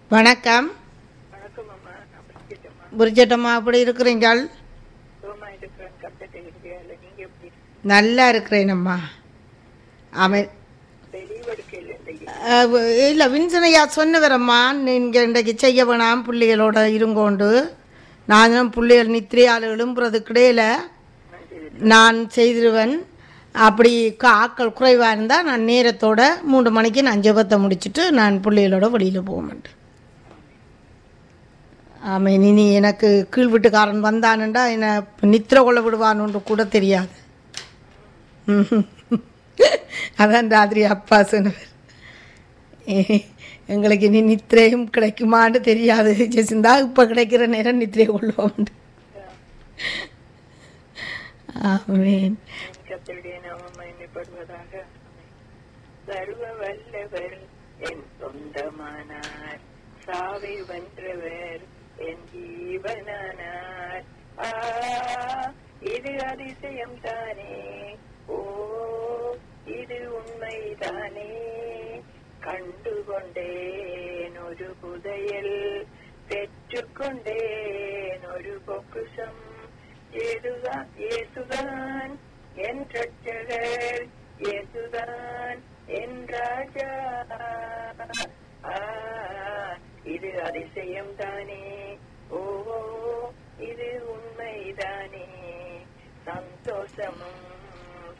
வணக்கம் வணக்கம் அம்மா நான் பிரிக்கட்டம்மா புரிஜட்டம்மா அப்படி இருக்கிறீங்கள் சுகமா இருக்கிறேன் கத்துட்டு இருக்கிறீங்களா நீங்க எப்படி நல்லா இருக்கிறேனம்மா அமை வெளிவெடுக்கையில் இல்லையே அஹ், இல்லை வின்சனையா சொன்னவரம்மா நீங்கள் இன்றைக்கு செய்ய வேணாம் பிள்ளைகளோட இருங்கோண்டு நானும் பிள்ளைகள் நித்திரையால் எழும்புறதுக்கு இடையில நான் செய்திருவேன் அப்படி கா- ஆட்கள் குறைவாக இருந்தால் நான் நேரத்தோட மூன்று மணிக்கு நான் ஜெபத்தை முடிச்சுட்டு நான் பிள்ளைகளோட வெளியில் போக மாட்டேன் ஆமாம் இனி எனக்கு கீழ் வீட்டுக்காரன் வந்தானுண்டா என்னை நித்திர கொள்ள விடுவானுன்னு கூட தெரியாது ம்ஹும். அதான் ராத்திரி அப்பா சொன்னவர் ஏ- எங்களுக்கு இனி நித்திரையும் கிடைக்குமான்னு தெரியாது ஜெசிந்தா இப்போ கிடைக்கிற நேரம் நித்திரை கொள்வோம் ஆமேன் கத்தருடைய நாமம் மகிமைப்படுவதாக சர்வ வல்லவர் என் சொந்தமானார் சாவை வென்றவர் என் ஜீவனானார் ஆ இது அதிசயம் தானே ஓ இது உண்மைதானே கண்டுகொண்டேன் ஒரு புதையல் பெற்றுக்கொண்டேன் ஒரு பொக்குசம் ஏதுதான் இயேசுதான் என் ரட்சகர் இயேசுதான் என் ராஜா ஆ, இது அதிசயம் தானே